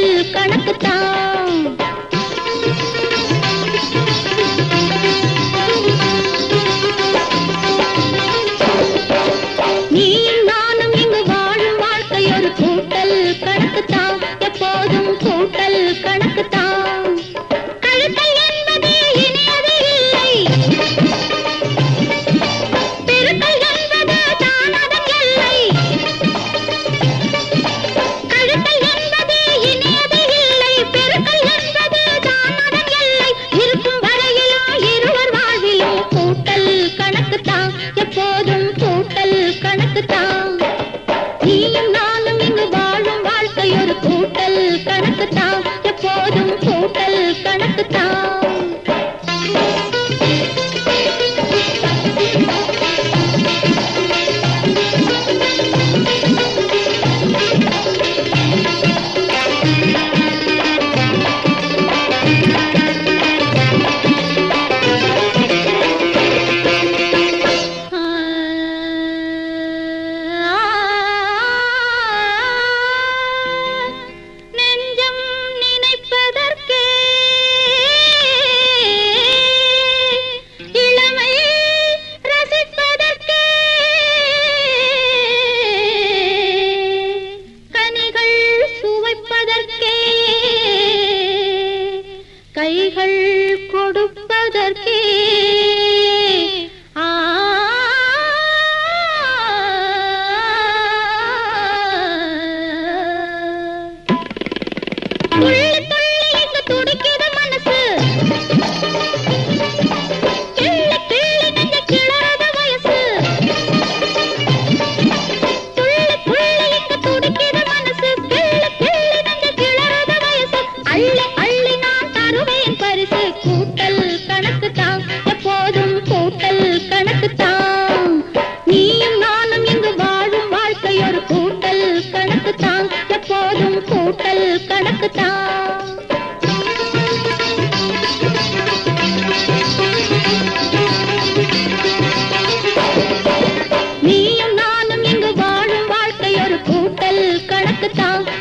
கூட்டல் கணக்குத்தான் நீயும் நானும் இங்கு வாழும் வாழ்க்கை ஒரு கூட்டல் கணக்குத்தான் எப்போதும் கூட்டல் கணக்குத்தான் கழுத்தல் என்பது இனியது இல்லை பெருக்கல் என்பது தான் அதன் எல்லை கழுத்தல் என்பது இனியது இல்லை பெருக்கல் என்பது தான் அதன் எல்லை இருக்கும் வரையிலும் இருவர் வாழ்விலும் கூட்டல் கணக்குத்தான் எப்போதும் கூட்டல் கணக்குத்தான் நீயும் நானும் இங்கு வாழும் வாழ்க்கை ஒரு கூட்டல் கணக்குத்தான் எப்போதும் கூட்டல் கணக்குத்தான் நெஞ்சம் நினைப்பதற்கே இளமை ரசிப்பதற்கே கனிகள் சுவைப்பதற்கே கைகள் கொடுப்பதற்கே ஆ துள்ளி துள்ளி இங்கு துடிக்குது மனசு கிள்ளி கிள்ளி நெஞ்ச கிளறது வயசு துள்ளி துள்ளி இங்கு துடிக்குது மனசு கிள்ளி கிள்ளி நெஞ்ச கிளறது வயசு அள்ளி அள்ளி நான் தருவேன் பரிசு கூட்டல் கணக்கு தான் எப்போதும் கூட்டல் கணக்கு தான் நீயும் நானும் இங்கு வாழும் வாழ்க்கை ஒரு கூட்டல் கணக்கு தான் எப்போதும் கூட்டல் கணக்கு தான் நீயும் நானும் இங்கு வாழும் வாழ்க்கை ஒரு கூட்டல் கணக்கு தான்